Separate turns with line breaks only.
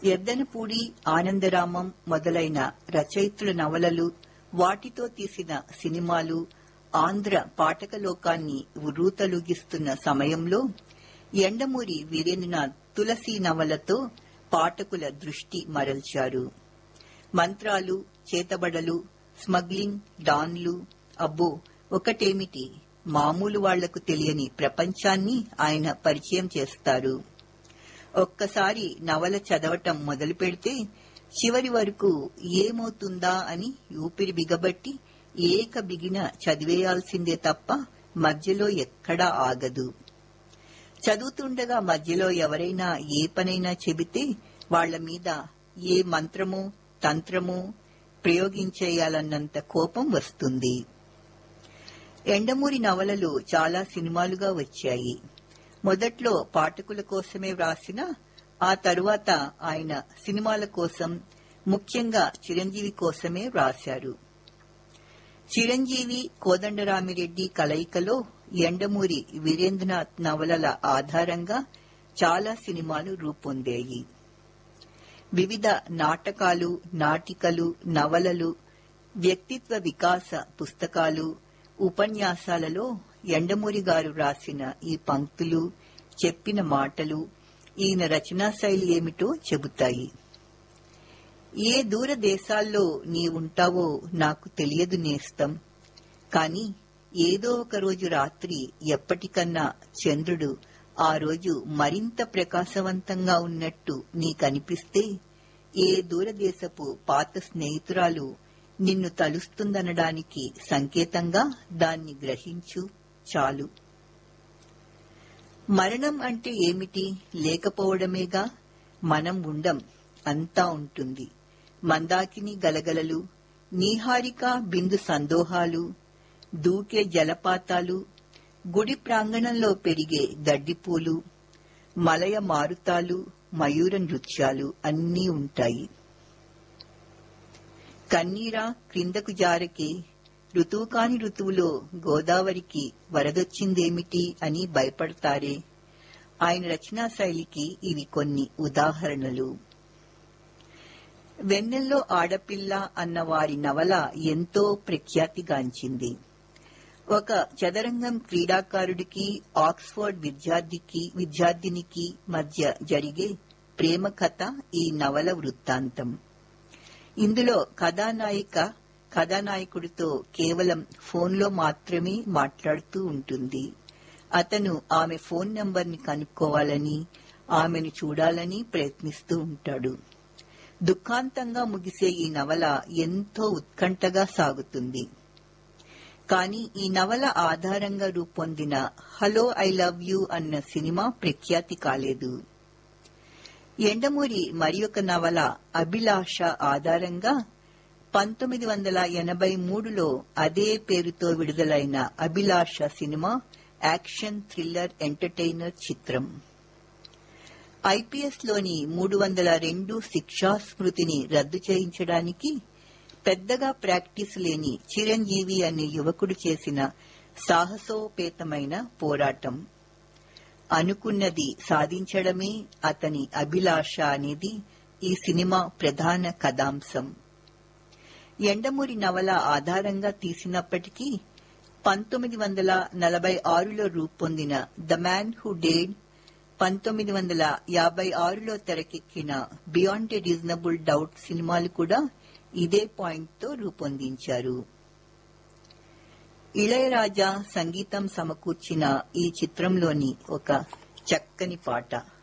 ఎద్దనపూడి ఆనందరామం మొదలైన రచయిత్రుల నవలలు వాటితో తీసిన సినిమాలు ఆంధ్ర పాఠకలోకాన్ని ఉర్రూతలూగిస్తున్న సమయంలో ఎండమూరి వీరేంద్రనాథ్ తులసి నవలతో పాఠకుల దృష్టి మరల్చారు మంత్రాలు చేతబడలు స్మగ్లింగ్ డాన్లు అబ్బో ఒకటేమిటి మామూలు వాళ్లకు తెలియని ప్రపంచాన్ని ఆయన పరిచయం చేస్తారు ఒక్కసారి నవల చదవటం మొదలు పెడితే చివరి వరకు ఏమవుతుందా అని ఊపిరి బిగబట్టి ఏక బిగిన చదివేయాల్సిందే తప్ప మధ్యలో ఎక్కడా ఆగదు చదువుతుండగా మధ్యలో ఎవరైనా ఏ పనైనా చెబితే వాళ్ల మీద ఏ మంత్రమో తంత్రమో ప్రయోగించేయాలన్నంత కోపం వస్తుంది ఎండమూరి నవలలు చాలా సినిమాలుగా వచ్చాయి మొదట్లో పాఠకుల కోసమే వ్రాసిన ఆ తరువాత ఆయన సినిమాల కోసం ముఖ్యంగా చిరంజీవి కోసమే వ్రాశారు చిరంజీవి కోదండరామిరెడ్డి కలయికలో ఎండమూరి వీరేంద్రనాథ్ నవలల ఆధారంగా చాలా సినిమాలు రూపొందాయి వివిధ నాటకాలు నాటికలు నవలలు వ్యక్తిత్వ వికాస పుస్తకాలు ఉపన్యాసాలలో ఎండమూరి గారు రాసిన ఈ పంక్తులు చెప్పిన మాటలు ఈయన రచనా శైలి ఏమిటో చెబుతాయి ఏ దూర దేశాల్లో నీ ఉంటావో నాకు తెలియదు నేస్తం కాని ఏదో ఒక రోజు రాత్రి ఎప్పటికన్నా చంద్రుడు ఆ రోజు మరింత ప్రకాశవంతంగా ఉన్నట్టు నీకనిపిస్తే ఏ దూరదేశపు పాత స్నేహితురాలు నిన్ను తలుస్తుందనడానికి సంకేతంగా దాన్ని గ్రహించు చాలు మరణం అంటే ఏమిటి లేకపోవడమేగా మనం ఉండం అంతా ఉంటుంది మందాకిని గలగలలు నీహారిక బిందు సందోహాలు దూకే జలపాతాలు గుడి ప్రాంగణంలో పెరిగే గడ్డిపూలు మలయ మారుతాలు మయూర నృత్యాలు అన్నీ ఉంటాయి కన్నీరా క్రిందకు జారకే ఋతువు కాని ఋతువులో గోదావరికి వరదొచ్చిందేమిటి అని భయపడతారే ఆయన రచనా శైలికి ఇవి కొన్ని ఉదాహరణలు వెన్నెల్లో ఆడపిల్ల అన్న వారి నవల ఎంతో ప్రఖ్యాతిగాంచింది ఒక చదరంగం క్రీడాకారుడికి ఆక్స్ఫర్డ్ విద్యార్థికి విద్యార్థినికి మధ్య జరిగే ప్రేమ కథ ఈ నవల వృత్తాంతం ఇందులో కథానాయిక కథానాయకుడితో కేవలం ఫోన్లో మాత్రమే మాట్లాడుతూ ఉంటుంది అతను ఆమె ఫోన్ నంబర్ని కనుక్కోవాలని ఆమెను చూడాలని ప్రయత్నిస్తూ ఉంటాడు దుఃఖాంతంగా ముగిసే ఈ నవల ఎంతో ఉత్కంఠగా సాగుతుంది కానీ ఈ నవల ఆధారంగా రూపొందిన హలో ఐ లవ్ యూ అన్న సినిమా ప్రఖ్యాతి కాలేదు ఎండమూరి మరి ఒక నవల అభిలాష ఆధారంగా పంతొమ్మిది వందల ఎనభై మూడులో అదే పేరుతో విడుదలైన Abhilasha cinema action thriller entertainer చిత్రం ఐపీఎస్ లోని మూడు వందల రెండు శిక్షా స్మృతిని రద్దు చేయించడానికి పెద్దగా ప్రాక్టీస్ లేని చిరంజీవి అనే యువకుడు చేసిన సాహసోపేతమైన పోరాటం అనుకున్నది సాధించడమే అతని అభిలాష అనేది ఈ సినిమా ప్రధాన కథాంశం ఎండమూరి నవల ఆధారంగా తీసినప్పటికీ పంతొమ్మిది వందల నలభై ఆరులో రూపొందిన ద మ్యాన్ హూ డేడ్ పంతొమ్మిది వందల యాభై ఆరులో తెరకెక్కిన బియాండ్ ఎ రీజనబుల్ డౌట్ సినిమాలు కూడా ఇదే పాయింట్తో రూపొందించారు ఇళయరాజా సంగీతం సమకూర్చిన ఈ చిత్రంలోని ఒక చక్కని పాట